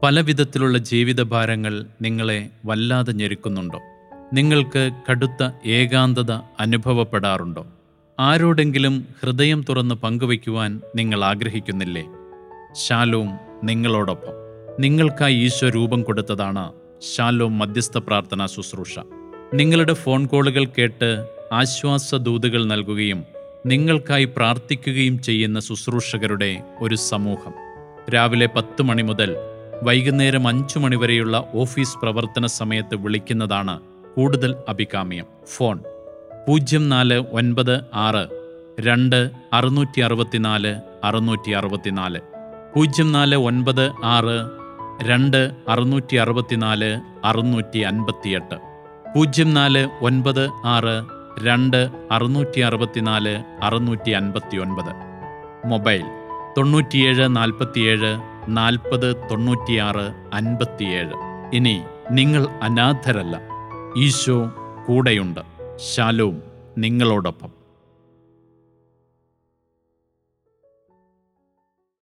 പല വിധത്തിലുള്ള ജീവിതഭാരങ്ങൾ നിങ്ങളെ വല്ലാതെ ഞെരുക്കുന്നുണ്ടോ നിങ്ങൾക്ക് കടുത്ത ഏകാന്തത അനുഭവപ്പെടാറുണ്ടോ ആരോടെങ്കിലും ഹൃദയം തുറന്ന് പങ്കുവയ്ക്കുവാൻ നിങ്ങൾ ആഗ്രഹിക്കുന്നില്ലേ ശാലോം നിങ്ങളോടൊപ്പം നിങ്ങൾക്കായി ഈശോ രൂപം കൊടുത്തതാണ് ശാലോം മധ്യസ്ഥ പ്രാർത്ഥനാ ശുശ്രൂഷ നിങ്ങളുടെ ഫോൺ കോളുകൾ കേട്ട് ആശ്വാസദൂതുകൾ നൽകുകയും നിങ്ങൾക്കായി പ്രാർത്ഥിക്കുകയും ചെയ്യുന്ന ശുശ്രൂഷകരുടെ ഒരു സമൂഹം രാവിലെ പത്ത് മണി മുതൽ വൈകുന്നേരം അഞ്ചു മണിവരെയുള്ള ഓഫീസ് പ്രവർത്തന സമയത്ത് വിളിക്കുന്നതാണ് കൂടുതൽ അഭികാമ്യം ഫോൺ പൂജ്യം നാല് ഒൻപത് ആറ് രണ്ട് അറുന്നൂറ്റി അറുപത്തിനാല് അറുന്നൂറ്റി അറുപത്തിനാല് പൂജ്യം നാല് ഒൻപത് ആറ് രണ്ട് അറുന്നൂറ്റി അറുപത്തിനാല് അറുന്നൂറ്റി അൻപത്തിയെട്ട് പൂജ്യം നാല് ഒൻപത് ആറ് രണ്ട് അറുന്നൂറ്റി അറുപത്തിനാല് അറുന്നൂറ്റി അൻപത്തി ഒൻപത് മൊബൈൽ തൊണ്ണൂറ്റിയേഴ് നാൽപ്പത്തിയേഴ് നാൽപ്പത് തൊണ്ണൂറ്റിയാറ് അൻപത്തിയേഴ് ഇനി നിങ്ങൾ അനാഥരല്ല ഈശോ കൂടെയുണ്ട് ശാലോം നിങ്ങളോടൊപ്പം